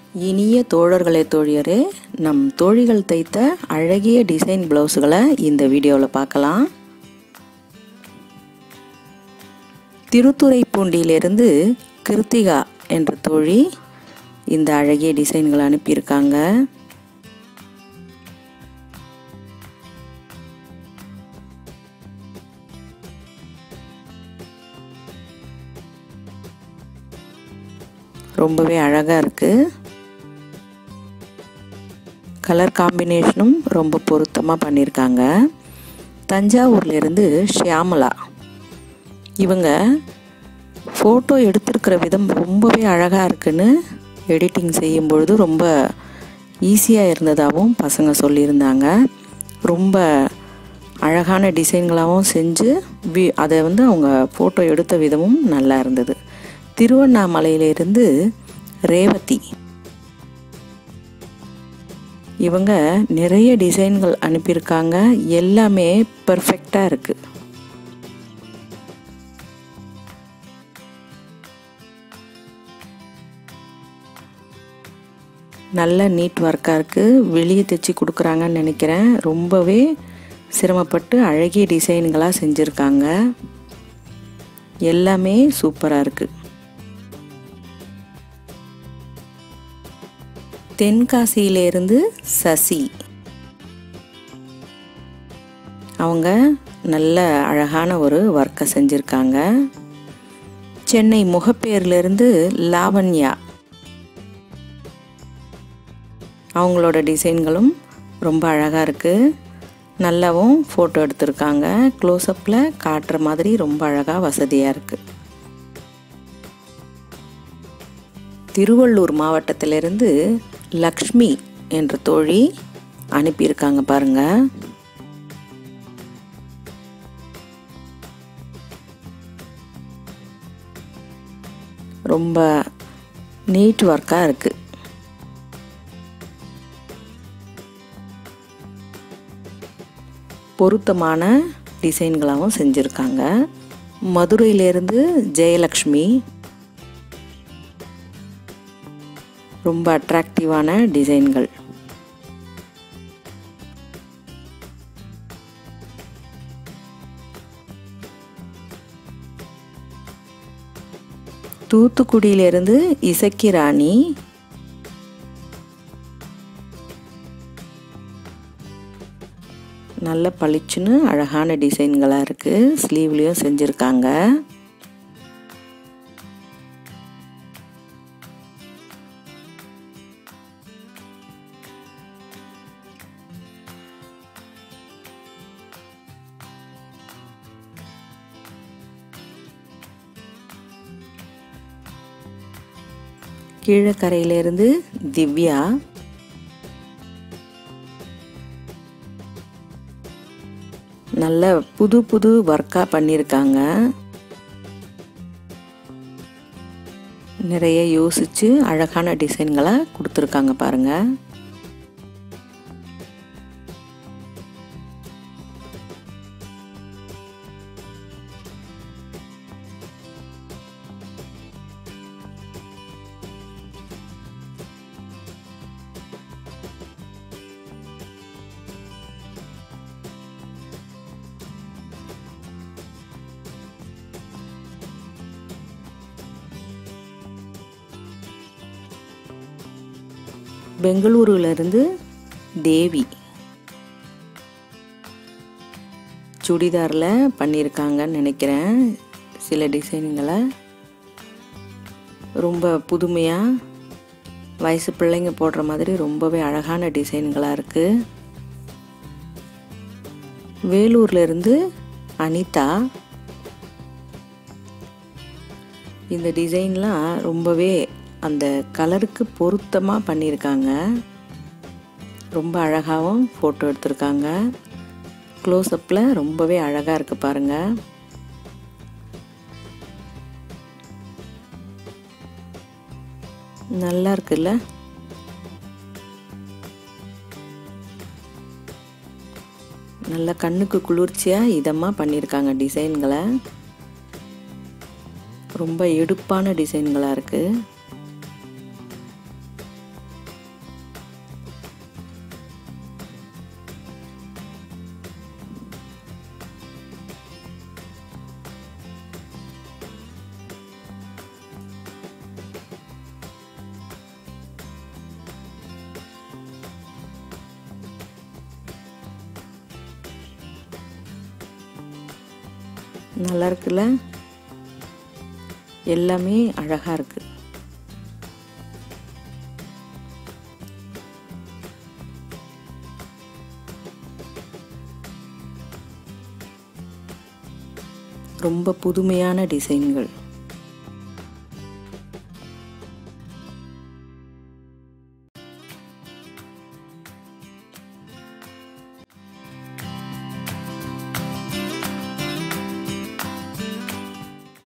இனிய தோழர்களே தோழியரே நம் தோழிகள் தைத்த அழகிய டிசைன் பிளவுஸுகளை இந்த வீடியோவில் பார்க்கலாம் திருத்துறைப்பூண்டியிலிருந்து கிருத்திகா என்ற தோழி இந்த அழகிய டிசைன்களை அனுப்பியிருக்காங்க ரொம்பவே அழகாக இருக்குது கலர் காம்பினேஷனும் ரொம்ப பொருத்தமாக பண்ணியிருக்காங்க தஞ்சாவூர்லேருந்து ஷியாமலா இவங்க ஃபோட்டோ எடுத்திருக்கிற விதம் ரொம்பவே அழகாக இருக்குன்னு எடிட்டிங் செய்யும் பொழுது ரொம்ப ஈஸியாக இருந்ததாகவும் பசங்க சொல்லியிருந்தாங்க ரொம்ப அழகான டிசைன்களாகவும் செஞ்சு வி அதை வந்து அவங்க ஃபோட்டோ எடுத்த விதமும் நல்லா இருந்தது திருவண்ணாமலையிலிருந்து ரேவதி இவங்க நிறைய டிசைன்கள் அனுப்பியிருக்காங்க எல்லாமே பர்ஃபெக்டாக இருக்குது நல்ல நீட் ஒர்க்காக இருக்குது வெளியே தைச்சி கொடுக்குறாங்கன்னு நினைக்கிறேன் ரொம்பவே சிரமப்பட்டு அழகிய டிசைன்களாக செஞ்சுருக்காங்க எல்லாமே சூப்பராக இருக்குது தென்காசியிலேருந்து சசி அவங்க நல்ல அழகான ஒரு ஒர்க்கை செஞ்சுருக்காங்க சென்னை முகப்பேர்லேருந்து லாவண்யா அவங்களோட டிசைன்களும் ரொம்ப அழகாக இருக்குது நல்லாவும் ஃபோட்டோ எடுத்திருக்காங்க க்ளோஸ்அப்பில் காட்டுற மாதிரி ரொம்ப அழகாக வசதியாக இருக்குது திருவள்ளூர் மாவட்டத்திலிருந்து லக்ஷ்மி என்ற தோழி அனுப்பியிருக்காங்க பாருங்க ரொம்ப நீட் ஒர்க்காக இருக்குது பொருத்தமான டிசைன்களாகவும் செஞ்சுருக்காங்க மதுரையிலேருந்து ஜெயலக்ஷ்மி ரொம்ப அட்ராக்டிவான டிசைன்கள் தூத்துக்குடியிலிருந்து இசக்கி ராணி நல்ல பளிச்சுன்னு அழகான டிசைன்களாக இருக்குது ஸ்லீவ்லேயும் செஞ்சுருக்காங்க கீழக்கரையிலேருந்து திவ்யா நல்ல புது புது ஒர்க்காக பண்ணியிருக்காங்க நிறைய யோசித்து அழகான டிசைன்களை கொடுத்துருக்காங்க பாருங்கள் பெங்களூருலேருந்து தேவி சுடிதாரில் பண்ணியிருக்காங்கன்னு நினைக்கிறேன் சில டிசைனுங்களை ரொம்ப புதுமையாக வயசு பிள்ளைங்க போடுற மாதிரி ரொம்பவே அழகான டிசைன்களாக இருக்குது வேலூர்லேருந்து அனிதா இந்த டிசைன்லாம் ரொம்பவே அந்த கலருக்கு பொருத்தமாக பண்ணியிருக்காங்க ரொம்ப அழகாகவும் ஃபோட்டோ எடுத்திருக்காங்க க்ளோஸ்அப்பில் ரொம்பவே அழகாக இருக்குது பாருங்கள் நல்லா இருக்குல்ல நல்ல கண்ணுக்கு குளிர்ச்சியாக இதமாக பண்ணியிருக்காங்க டிசைன்களை ரொம்ப எடுப்பான டிசைன்களாக இருக்குது நல்லா இருக்குல்ல எல்லாமே அழகாக இருக்குது ரொம்ப புதுமையான டிசைன்கள்